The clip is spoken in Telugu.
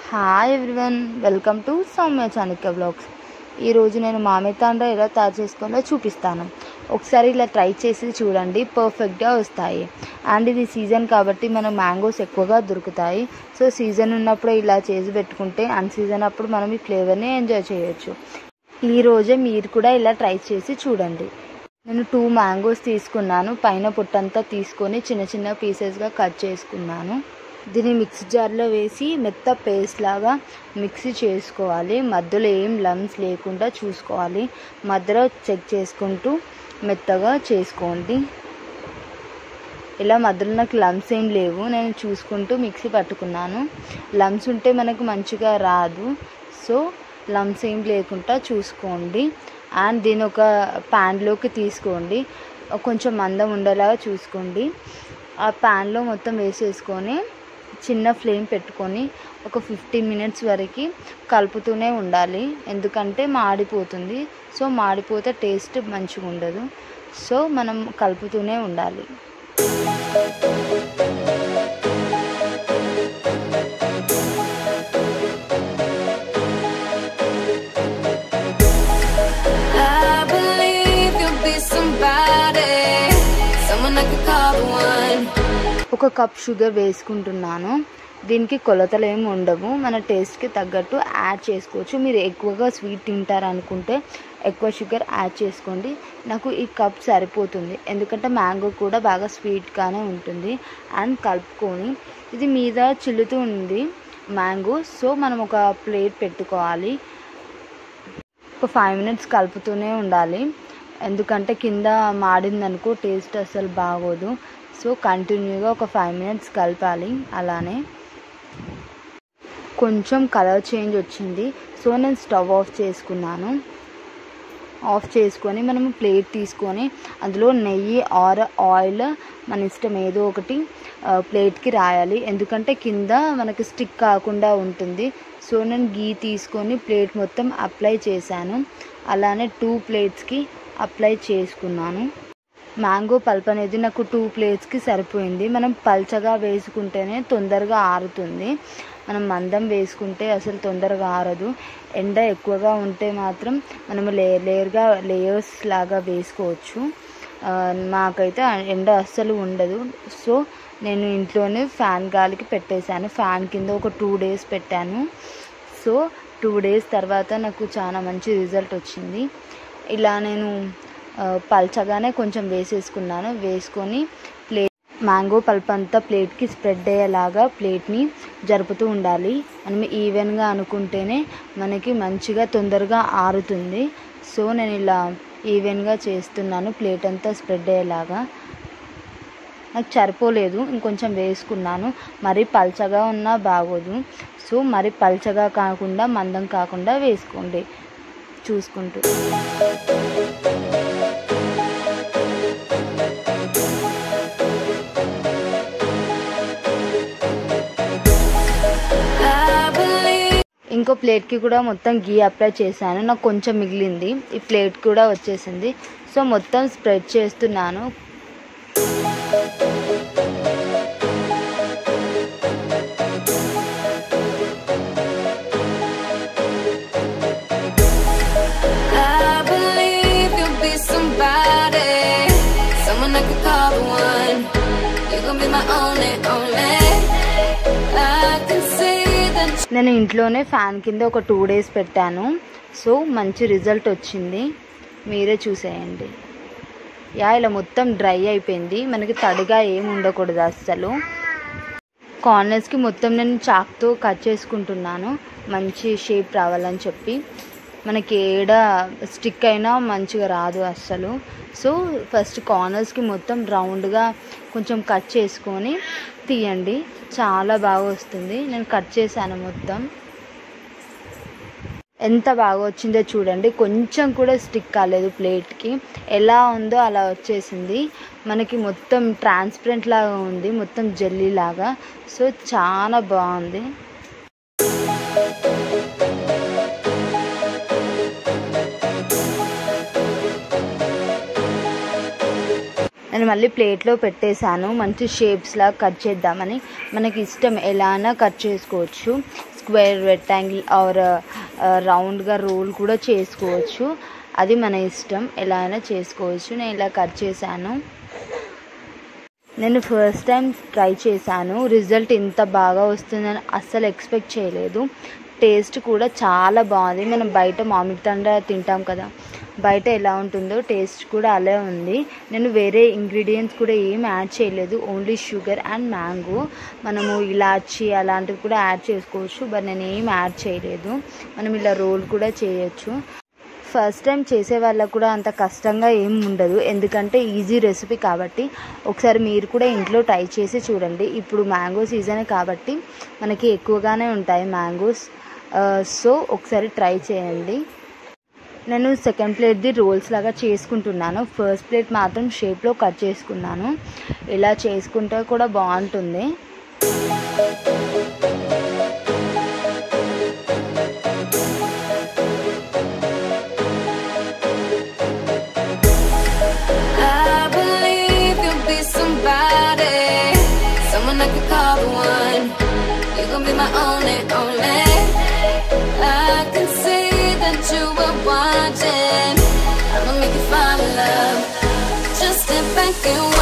Hi everyone welcome to Soumya Chanakya blogs ఈరోజు నేను మామిడి తాండ్ర ఎలా తయారు చేసుకోవాలో చూపిస్తాను ఒకసారి ఇలా ట్రై చేసి చూడండి పర్ఫెక్ట్గా వస్తాయి అండ్ ఇది సీజన్ కాబట్టి మనం మ్యాంగోస్ ఎక్కువగా దొరుకుతాయి సో సీజన్ ఉన్నప్పుడు ఇలా చేసి పెట్టుకుంటే అన్ సీజన్ అప్పుడు మనం ఈ ఫ్లేవర్ని ఎంజాయ్ చేయొచ్చు ఈ రోజే మీరు కూడా ఇలా ట్రై చేసి చూడండి నేను టూ మ్యాంగోస్ తీసుకున్నాను పైన పొట్టంతా తీసుకొని చిన్న చిన్న పీసెస్గా కట్ చేసుకున్నాను దీన్ని మిక్సీ జార్లో వేసి మెత్త పేస్ట్ లాగా మిక్సీ చేసుకోవాలి మధ్యలో ఏం లమ్స్ లేకుండా చూసుకోవాలి మధ్యలో చెక్ చేసుకుంటూ మెత్తగా చేసుకోండి ఇలా మధ్యలో నాకు లమ్స్ ఏం లేవు నేను చూసుకుంటూ మిక్సీ పట్టుకున్నాను లమ్స్ ఉంటే మనకు మంచిగా రాదు సో లమ్స్ ఏం లేకుండా చూసుకోండి అండ్ దీని ఒక ప్యాన్లోకి తీసుకోండి కొంచెం మందం ఉండేలాగా చూసుకోండి ఆ ప్యాన్లో మొత్తం వేసేసుకొని చిన్న ఫ్లేమ్ పెట్టుకొని ఒక ఫిఫ్టీన్ మినిట్స్ వరకు కలుపుతూనే ఉండాలి ఎందుకంటే మాడిపోతుంది సో మాడిపోతే టేస్ట్ మంచిగా ఉండదు సో మనం కలుపుతూనే ఉండాలి I believe you'll be somebody, someone I could call the one. ఒక కప్ షుగర్ వేసుకుంటున్నాను దీనికి కొలతలు ఏమి ఉండవు మన టేస్ట్కి తగ్గట్టు యాడ్ చేసుకోవచ్చు మీరు ఎక్కువగా స్వీట్ తింటారనుకుంటే ఎక్కువ షుగర్ యాడ్ చేసుకోండి నాకు ఈ కప్ సరిపోతుంది ఎందుకంటే మ్యాంగో కూడా బాగా స్వీట్గానే ఉంటుంది అండ్ కలుపుకొని ఇది మీద చిల్లుతూ ఉంది మ్యాంగో సో మనం ఒక ప్లేట్ పెట్టుకోవాలి ఒక ఫైవ్ మినిట్స్ కలుపుతూనే ఉండాలి ఎందుకంటే కింద మాడిందనుకో టేస్ట్ అసలు బాగోదు సో కంటిన్యూగా ఒక ఫైవ్ మినిట్స్ కలపాలి అలానే కొంచెం కలర్ చేంజ్ వచ్చింది సో నేను స్టవ్ ఆఫ్ చేసుకున్నాను ఆఫ్ చేసుకొని మనం ప్లేట్ తీసుకొని అందులో నెయ్యి ఆర్ ఆయిల్ మన ఇష్టం ఏదో ఒకటి ఆ, ప్లేట్కి రాయాలి ఎందుకంటే కింద మనకి స్టిక్ కాకుండా ఉంటుంది సో నేను గీ తీసుకొని ప్లేట్ మొత్తం అప్లై చేశాను అలానే టూ ప్లేట్స్కి అప్లై చేసుకున్నాను మ్యాంగో పల్ప్ అనేది నాకు టూ ప్లేట్స్కి సరిపోయింది మనం పల్చగా వేసుకుంటేనే తొందరగా ఆరుతుంది మనం మందం వేసుకుంటే అసలు తొందరగా ఆరదు ఎండ ఎక్కువగా ఉంటే మాత్రం మనము లేయర్ లేయర్గా లేయర్స్ లాగా వేసుకోవచ్చు ఆ, మాకైతే ఎండ అస్సలు ఉండదు సో నేను ఇంట్లోనే ఫ్యాన్ గాలికి పెట్టేశాను ఫ్యాన్ కింద ఒక టూ డేస్ పెట్టాను సో టూ డేస్ తర్వాత నాకు చాలా మంచి రిజల్ట్ వచ్చింది ఇలా నేను ఆ, పల్చగానే కొంచెం వేసేసుకున్నాను వేసుకొని ప్లేట్ మ్యాంగో పల్ప్ అంతా ప్లేట్కి స్ప్రెడ్ అయ్యేలాగా ప్లేట్ని జరుపుతూ ఉండాలి మనం ఈవెన్గా అనుకుంటేనే మనకి మంచిగా తొందరగా ఆరుతుంది సో నేను ఇలా ఈవెన్గా చేస్తున్నాను ప్లేట్ అంతా స్ప్రెడ్ అయ్యేలాగా నాకు సరిపోలేదు ఇంకొంచెం వేసుకున్నాను మరీ పల్చగా ఉన్నా బాగోదు సో మరి పల్చగా కాకుండా మందం కాకుండా వేసుకోండి చూసుకుంటూ I believe ఇంకో ప్లేట్కి కూడా మొత్తం గీ అప్లై చేశాను నాకు కొంచెం మిగిలింది ఈ ప్లేట్ కూడా వచ్చేసింది సో మొత్తం స్ప్రెడ్ చేస్తున్నాను I believe you'll be somebody, someone I could call the one. You're gonna be my only, only. I can see that. నేను ఇంట్లోనే ఫ్యాన్ కింద ఒక టూ డేస్ పెట్టాను సో మంచి రిజల్ట్ వచ్చింది మీరే చూసేయండి యా ఇలా మొత్తం డ్రై అయిపోయింది మనకి తడిగా ఏమి ఉండకూడదు అస్సలు కార్నర్స్కి మొత్తం నేను చాక్తో కట్ చేసుకుంటున్నాను మంచి షేప్ రావాలని చెప్పి మనకి ఏడ స్టిక్ అయినా మంచిగా రాదు అస్సలు సో ఫస్ట్ కార్నర్స్కి మొత్తం రౌండ్గా కొంచెం కట్ చేసుకొని తీయండి చాలా బాగా వస్తుంది నేను కట్ చేశాను మొత్తం ఎంత బాగా వచ్చిందో చూడండి కొంచెం కూడా స్టిక్ కాలేదు ప్లేట్కి ఎలా ఉందో అలా వచ్చేసింది మనకి మొత్తం ట్రాన్స్పరెంట్ లాగా ఉంది మొత్తం జెల్లీ లాగా సో చాలా బాగుంది నేను మళ్ళీ ప్లేట్లో పెట్టేశాను మంచి షేప్స్ లా కట్ చేద్దామని మనకి ఇష్టం ఎలానా కట్ చేసుకోవచ్చు స్క్వేర్ రెక్టాంగిల్ ఆర్ రౌండ్గా రోల్ కూడా చేసుకోవచ్చు అది మన ఇష్టం ఎలా అయినా చేసుకోవచ్చు నేను ఇలా కట్ చేశాను నేను ఫస్ట్ టైం ట్రై చేశాను రిజల్ట్ ఇంత బాగా వస్తుందని అస్సలు ఎక్స్పెక్ట్ చేయలేదు టేస్ట్ కూడా చాలా బాగుంది మనం బయట మామిడి తండ తింటాం కదా బయట ఎలా ఉంటుందో టేస్ట్ కూడా అలా ఉంది నేను వేరే ఇంగ్రీడియంట్స్ కూడా ఏం యాడ్ చేయలేదు ఓన్లీ షుగర్ అండ్ మ్యాంగో మనము ఇలాచి అలాంటివి కూడా యాడ్ చేసుకోవచ్చు బట్ నేను ఏం యాడ్ చేయలేదు మనం ఇలా రోల్ కూడా చేయొచ్చు ఫస్ట్ టైం చేసే వాళ్ళకు కూడా అంత కష్టంగా ఏం ఉండదు ఎందుకంటే ఈజీ రెసిపీ కాబట్టి ఒకసారి మీరు కూడా ఇంట్లో ట్రై చేసి చూడండి ఇప్పుడు మ్యాంగో సీజన్ కాబట్టి మనకి ఎక్కువగానే ఉంటాయి మ్యాంగోస్ సో ఒకసారి ట్రై చేయండి నేను సెకండ్ ప్లేట్ది రోల్స్ లాగా చేసుకుంటున్నాను ఫస్ట్ ప్లేట్ మాత్రం షేప్లో కట్ చేసుకున్నాను ఇలా చేసుకుంటే కూడా బాగుంటుంది I believe you'll be somebody, someone I could call the one. You're gonna be my only, only. I can see that you were watching. I'ma make you fall in love. Just sit back and